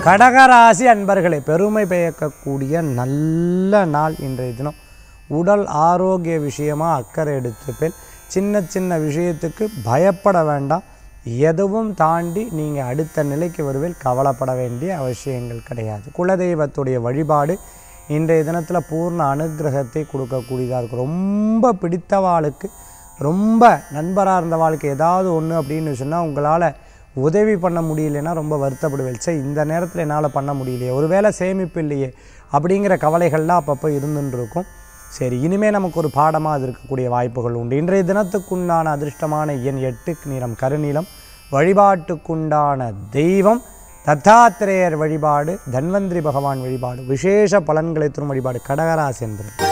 கடகராசி அன்பர்களே பெருமை பயக்கக்கூடிய நல்ல நாள் இன்றைய தினம் உடல் ஆரோக்கிய விஷயமா அக்கறை எடுத்துப்பேன் சின்ன சின்ன விஷயத்துக்கு பயப்பட வேண்டாம் எதுவும் தாண்டி நீங்கள் அடுத்த நிலைக்கு வருவேல் கவலைப்பட வேண்டிய அவசியங்கள் கிடையாது குலதெய்வத்துடைய வழிபாடு இன்றைய தினத்தில் பூர்ண அனுகிரகத்தை கொடுக்கக்கூடியதாக இருக்கும் ரொம்ப பிடித்தவாளுக்கு ரொம்ப நண்பராக இருந்தவாளுக்கு ஏதாவது ஒன்று அப்படின்னு சொன்னால் உங்களால் உதவி பண்ண முடியலன்னா ரொம்ப வருத்தப்படுவேன் சே இந்த நேரத்தில் என்னால் பண்ண முடியலையே ஒருவேளை சேமிப்பு இல்லையே அப்படிங்கிற கவலைகள்லாம் அப்பப்போ இருந்துன்னு இருக்கும் சரி இனிமேல் நமக்கு ஒரு பாடமாக அது இருக்கக்கூடிய வாய்ப்புகள் உண்டு இன்றைய தினத்துக்குண்டான அதிர்ஷ்டமான எண் எட்டு நிறம் கருநீலம் வழிபாட்டுக்குண்டான தெய்வம் தத்தாத்திரேயர் வழிபாடு தன்வந்திரி பகவான் வழிபாடு விசேஷ பலன்களை தரும் வழிபாடு கடகராசி என்பது